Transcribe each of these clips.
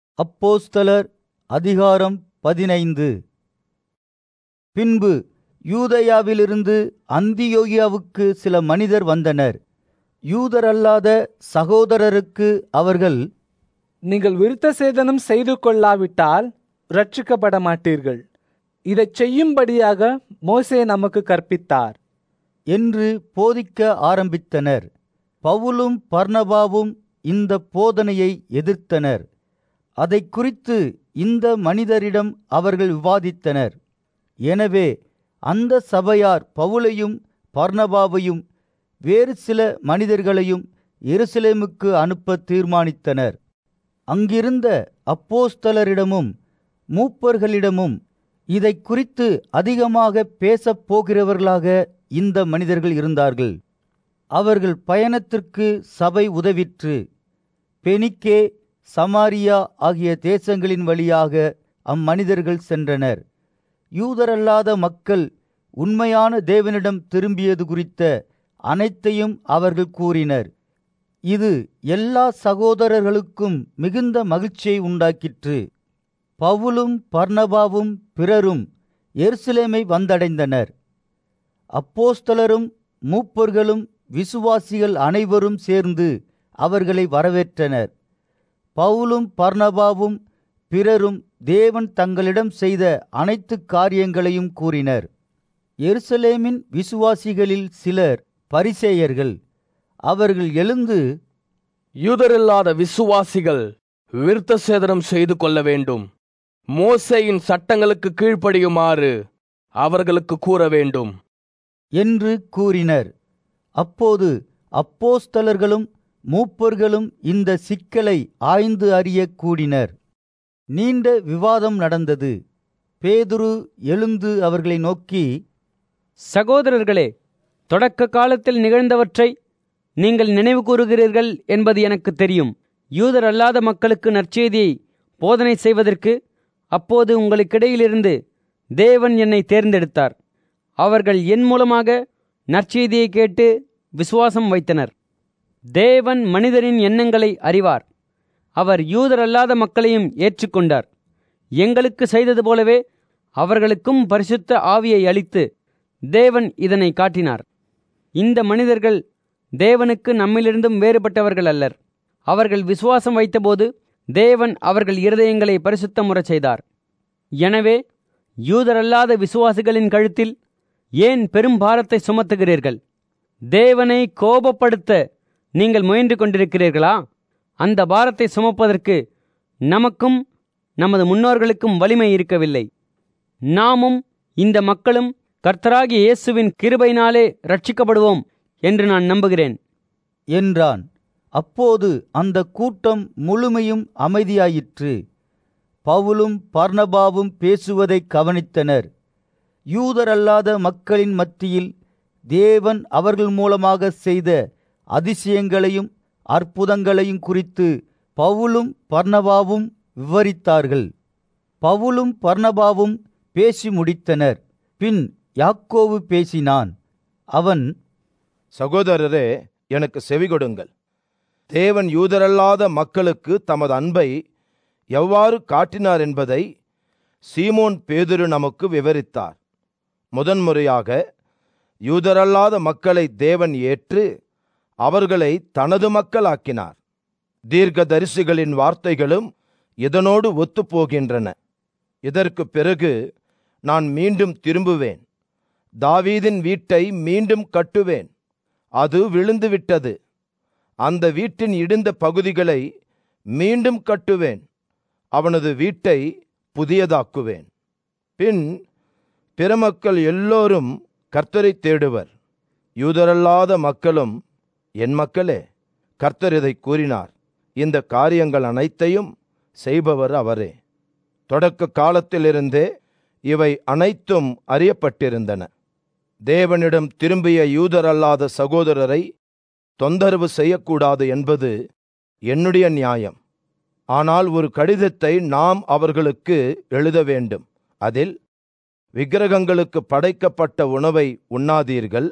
அப்போஸ்தலர் அதிகாரம் பதினைந்து பின்பு யூதேயாவிலிருந்து அந்தியோகியாவுக்கு சில மனிதர் வந்தனர் யூதரல்லாத சகோதரருக்கு அவர்கள் நீங்கள் விருத்த சேதனம் செய்து கொள்ளாவிட்டால் ரட்சிக்கப்பட மாட்டீர்கள் இதைச் செய்யும்படியாக மோசே நமக்கு கற்பித்தார் என்று போதிக்க ஆரம்பித்தனர் பவுலும் பர்னபாவும் இந்த போதனையை எதிர்த்தனர் அதைக் குறித்து இந்த மனிதரிடம் அவர்கள் விவாதித்தனர் எனவே அந்த சபையார் பவுலையும் பர்னபாவையும் வேறு சில மனிதர்களையும் எருசலேமுக்கு அனுப்ப தீர்மானித்தனர் அங்கிருந்த அப்போஸ்தலரிடமும் மூப்பர்களிடமும் இதைக் குறித்து அதிகமாக பேசப் போகிறவர்களாக இந்த மனிதர்கள் இருந்தார்கள் அவர்கள் பயணத்திற்கு சபை உதவிற்று பெனிக்கே சமாரியா ஆகிய தேசங்களின் வழியாக அம்மனிதர்கள் சென்றனர் யூதரல்லாத மக்கள் உண்மையான தேவனிடம் திரும்பியது குறித்த அனைத்தையும் அவர்கள் கூறினர் இது எல்லா சகோதரர்களுக்கும் மிகுந்த மகிழ்ச்சியை உண்டாக்கிற்று பவுலும் பர்னபாவும் பிறரும் எருசலேமை வந்தடைந்தனர் அப்போஸ்தலரும் மூப்பர்களும் விசுவாசிகள் அனைவரும் சேர்ந்து அவர்களை வரவேற்றனர் பவுலும் பர்னபாவும் பிறரும் தேவன் தங்களிடம் செய்த அனைத்து காரியங்களையும் கூறினர் எருசலேமின் விசுவாசிகளில் சிலர் பரிசேயர்கள் அவர்கள் எழுந்து யூதரில்லாத விசுவாசிகள் விருத்த சேதனம் செய்து கொள்ள வேண்டும் மோசேயின் சட்டங்களுக்கு கீழ்ப்படியுமாறு அவர்களுக்கு கூற வேண்டும் என்று கூறினர் அப்போது அப்போஸ்தலர்களும் மூப்பர்களும் இந்த சிக்கலை ஆய்ந்து அறிய கூடினர் நீண்ட விவாதம் நடந்தது பேதுரு எழுந்து அவர்களை நோக்கி சகோதரர்களே தொடக்க காலத்தில் நிகழ்ந்தவற்றை நீங்கள் நினைவு கூறுகிறீர்கள் என்பது எனக்கு தெரியும் யூதர் அல்லாத மக்களுக்கு நற்செய்தியை போதனை செய்வதற்கு அப்போது உங்களுக்கிடையிலிருந்து தேவன் என்னை தேர்ந்தெடுத்தார் அவர்கள் என் மூலமாக நற்செய்தியை கேட்டு விசுவாசம் வைத்தனர் தேவன் மனிதரின் எண்ணங்களை அறிவார் அவர் யூதர் அல்லாத மக்களையும் ஏற்றுக்கொண்டார் எங்களுக்கு செய்தது போலவே அவர்களுக்கும் பரிசுத்த ஆவியை அளித்து தேவன் இதனை காட்டினார் இந்த மனிதர்கள் தேவனுக்கு நம்மிலிருந்தும் வேறுபட்டவர்கள் அல்லர் அவர்கள் விசுவாசம் வைத்தபோது தேவன் அவர்கள் இருதயங்களை பரிசுத்தமுறச் செய்தார் எனவே யூதரல்லாத விசுவாசிகளின் கழுத்தில் ஏன் பெரும் பாரத்தை சுமத்துகிறீர்கள் தேவனை கோபப்படுத்த நீங்கள் முயன்று கொண்டிருக்கிறீர்களா அந்த பாரத்தை சுமப்பதற்கு நமக்கும் நமது முன்னோர்களுக்கும் வலிமை இருக்கவில்லை நாமும் இந்த மக்களும் கர்த்தராகிய இயேசுவின் கிருபையினாலே ரட்சிக்கப்படுவோம் என்று நான் நம்புகிறேன் என்றான் அப்போது அந்த கூட்டம் முழுமையும் அமைதியாயிற்று பவுலும் பர்னபாவும் பேசுவதைக் கவனித்தனர் யூதரல்லாத மக்களின் மத்தியில் தேவன் அவர்கள் மூலமாக செய்த அதிசயங்களையும் அற்புதங்களையும் குறித்து பவுலும் பர்னபாவும் விவரித்தார்கள் பவுலும் பர்னபாவும் பேசி முடித்தனர் பின் யாக்கோவு பேசினான் அவன் சகோதரரே எனக்கு செவிகொடுங்கள் தேவன் யூதரல்லாத மக்களுக்கு தமது அன்பை எவ்வாறு காட்டினார் என்பதை சீமோன் பேதுரு நமக்கு விவரித்தார் முதன்முறையாக யூதரல்லாத மக்களை தேவன் ஏற்று அவர்களை தனது மக்களாக்கினார் தீர்க்கதரிசிகளின் வார்த்தைகளும் இதனோடு ஒத்துப்போகின்றன இதற்கு பிறகு நான் மீண்டும் திரும்புவேன் தாவீதின் வீட்டை மீண்டும் கட்டுவேன் அது விழுந்துவிட்டது அந்த வீட்டின் இடிந்த பகுதிகளை மீண்டும் கட்டுவேன் அவனது வீட்டை புதியதாக்குவேன் பின் பிறமக்கள் எல்லோரும் கர்த்தரை தேடுவர் யூதரல்லாத மக்களும் என் மக்களே கர்த்தர் இதை கூறினார் இந்த காரியங்கள் அனைத்தையும் செய்பவர் அவரே தொடக்க காலத்திலிருந்தே இவை அனைத்தும் அறியப்பட்டிருந்தன தேவனிடம் திரும்பிய யூதரல்லாத சகோதரரை தொந்தரவு செய்யக்கூடாது என்பது என்னுடைய நியாயம் ஆனால் ஒரு கடிதத்தை நாம் அவர்களுக்கு எழுத வேண்டும் அதில் விக்கிரகங்களுக்கு படைக்கப்பட்ட உணவை உண்ணாதீர்கள்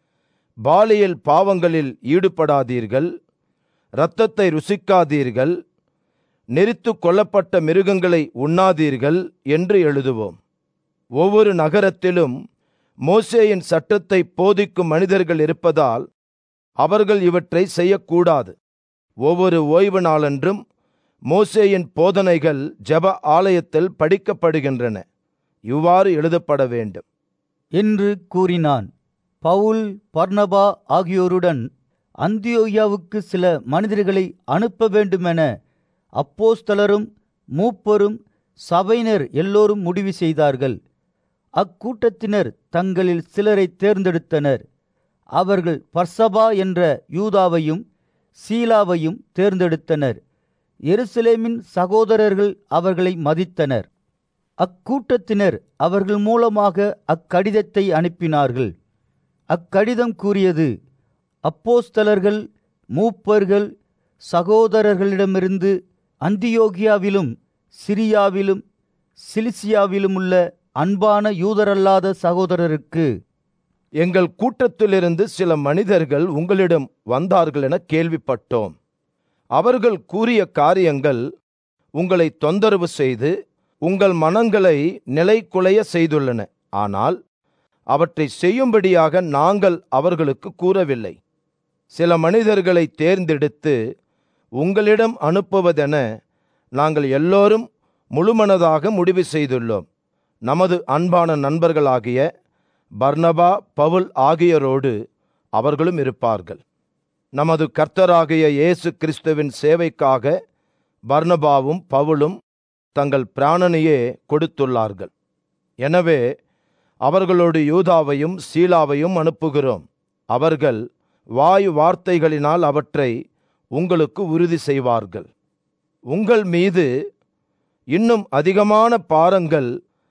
பாலியல் பாவங்களில் ஈடுபடாதீர்கள் இரத்தத்தை ருசிக்காதீர்கள் நெரித்து கொல்லப்பட்ட மிருகங்களை உண்ணாதீர்கள் என்று எழுதுவோம் ஒவ்வொரு நகரத்திலும் மோசேயின் சட்டத்தை போதிக்கும் மனிதர்கள் இருப்பதால் அவர்கள் இவற்றை செய்யக்கூடாது ஒவ்வொரு ஓய்வு நாளன்றும் மோசேயின் போதனைகள் ஜெப ஆலயத்தில் படிக்கப்படுகின்றன இவ்வாறு எழுதப்பட வேண்டும் என்று கூறினான் பவுல் பர்னபா ஆகியோருடன் அந்தியோகியாவுக்கு சில மனிதர்களை அனுப்ப வேண்டுமென அப்போஸ்தலரும் மூப்பரும் சபையினர் எல்லோரும் முடிவு செய்தார்கள் அக்கூட்டத்தினர் தங்களில் சிலரை தேர்ந்தெடுத்தனர் அவர்கள் பர்சபா என்ற யூதாவையும் சீலாவையும் தேர்ந்தெடுத்தனர் எருசலேமின் சகோதரர்கள் அவர்களை மதித்தனர் அக்கூட்டத்தினர் அவர்கள் மூலமாக அக்கடிதத்தை அனுப்பினார்கள் அக்கடிதம் கூறியது அப்போஸ்தலர்கள் மூப்பர்கள் சகோதரர்களிடமிருந்து அந்தியோகியாவிலும் சிரியாவிலும் சிலிசியாவிலும் உள்ள அன்பான யூதரல்லாத சகோதரருக்கு எங்கள் கூட்டத்திலிருந்து சில மனிதர்கள் உங்களிடம் வந்தார்கள் என கேள்விப்பட்டோம் அவர்கள் கூறிய காரியங்கள் உங்களை தொந்தரவு செய்து உங்கள் மனங்களை நிலைகுலைய செய்துள்ளன ஆனால் அவற்றை செய்யும்படியாக நாங்கள் அவர்களுக்கு கூறவில்லை சில மனிதர்களை தேர்ந்தெடுத்து உங்களிடம் அனுப்புவதென நாங்கள் எல்லோரும் முழுமனதாக முடிவு செய்துள்ளோம் நமது அன்பான நண்பர்களாகிய பர்னபா பவுல் ஆகியோரோடு அவர்களும் இருப்பார்கள் நமது கர்த்தராகிய இயேசு கிறிஸ்துவின் சேவைக்காக பர்னபாவும் பவுலும் தங்கள் பிராணனையே கொடுத்துள்ளார்கள் எனவே அவர்களோடு யூதாவையும் சீலாவையும் அனுப்புகிறோம் அவர்கள் வாய் வார்த்தைகளினால் அவற்றை உங்களுக்கு உறுதி செய்வார்கள் உங்கள் மீது இன்னும் அதிகமான பாரங்கள்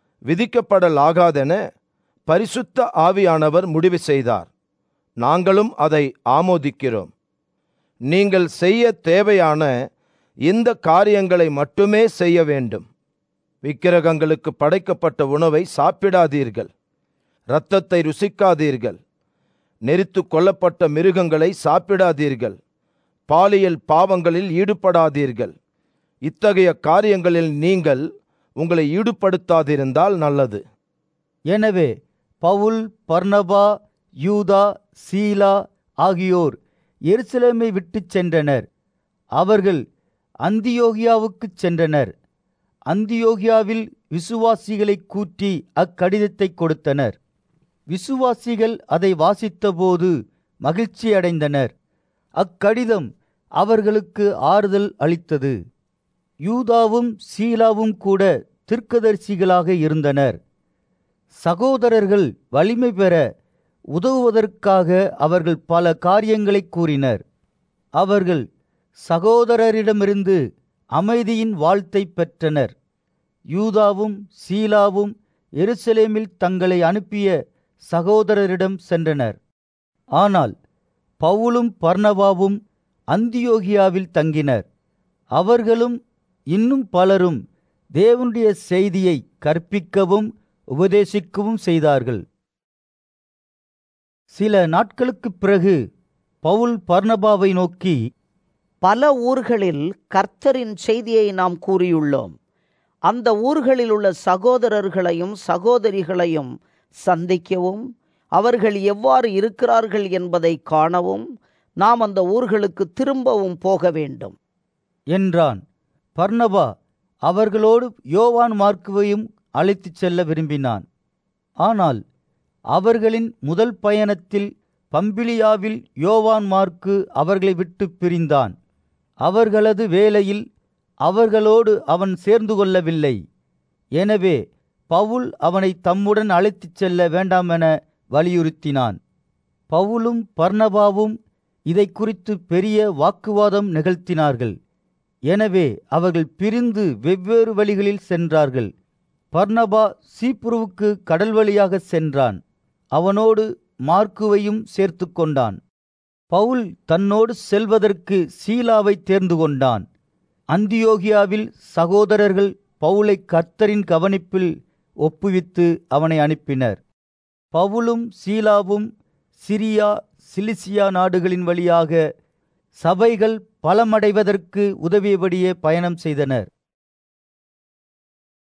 விதிக்கப்படலாகாதென பரிசுத்த ஆவியானவர் முடிவு செய்தார் நாங்களும் அதை ஆமோதிக்கிறோம் நீங்கள் செய்ய தேவையான இந்த காரியங்களை மட்டுமே செய்ய வேண்டும் விக்கிரகங்களுக்கு படைக்கப்பட்ட உணவை சாப்பிடாதீர்கள் இரத்தத்தை ருசிக்காதீர்கள் நெரித்து கொல்லப்பட்ட மிருகங்களை சாப்பிடாதீர்கள் பாலியல் பாவங்களில் ஈடுபடாதீர்கள் இத்தகைய காரியங்களில் நீங்கள் உங்களை ஈடுபடுத்தாதிருந்தால் நல்லது எனவே பவுல் பர்னபா யூதா சீலா ஆகியோர் எருசலேமை விட்டுச் சென்றனர் அவர்கள் அந்தியோகியாவுக்குச் சென்றனர் அந்தியோகியாவில் விசுவாசிகளை கூட்டி அக்கடிதத்தை கொடுத்தனர் விசுவாசிகள் அதை வாசித்தபோது மகிழ்ச்சியடைந்தனர் அக்கடிதம் அவர்களுக்கு ஆறுதல் அளித்தது யூதாவும் சீலாவும் கூட தீர்க்கதரிசிகளாக இருந்தனர் சகோதரர்கள் வலிமை பெற உதவுவதற்காக அவர்கள் பல காரியங்களை கூறினர் அவர்கள் சகோதரரிடமிருந்து அமைதியின் வாழ்த்தை பெற்றனர் யூதாவும் சீலாவும் எருசலேமில் தங்களை அனுப்பிய சகோதரரிடம் சென்றனர் ஆனால் பவுலும் பர்னபாவும் அந்தியோகியாவில் தங்கினர் அவர்களும் இன்னும் பலரும் தேவனுடைய செய்தியை கற்பிக்கவும் உபதேசிக்கவும் செய்தார்கள் சில நாட்களுக்குப் பிறகு பவுல் பர்னபாவை நோக்கி பல ஊர்களில் கர்த்தரின் செய்தியை நாம் கூறியுள்ளோம் அந்த ஊர்களில் உள்ள சகோதரர்களையும் சகோதரிகளையும் சந்திக்கவும் அவர்கள் எவ்வாறு இருக்கிறார்கள் என்பதை காணவும் நாம் அந்த ஊர்களுக்கு திரும்பவும் போக வேண்டும் என்றான் பர்னபா அவர்களோடு யோவான் மார்க்குவையும் அழைத்துச் செல்ல விரும்பினான் ஆனால் அவர்களின் முதல் பயணத்தில் பம்பிலியாவில் யோவான் மார்க்கு அவர்களை விட்டு பிரிந்தான் அவர்களது வேலையில் அவர்களோடு அவன் சேர்ந்து கொள்ளவில்லை எனவே பவுல் அவனை தம்முடன் அழைத்துச் செல்ல வேண்டாமென வலியுறுத்தினான் பவுலும் பர்னபாவும் இதை குறித்து பெரிய வாக்குவாதம் நிகழ்த்தினார்கள் எனவே அவர்கள் பிரிந்து வெவ்வேறு வழிகளில் சென்றார்கள் பர்னபா சீப்புருவுக்கு கடல் வழியாக சென்றான் அவனோடு மார்க்குவையும் சேர்த்து கொண்டான் பவுல் தன்னோடு செல்வதற்கு சீலாவை தேர்ந்து கொண்டான் அந்தியோகியாவில் சகோதரர்கள் பவுலை கர்த்தரின் கவனிப்பில் ஒப்புவித்து அவனை அனுப்பினர் பவுலும் சீலாவும் சிரியா சிலிசியா நாடுகளின் வழியாக சபைகள் பலமடைவதற்கு உதவியபடியே பயணம் செய்தனர்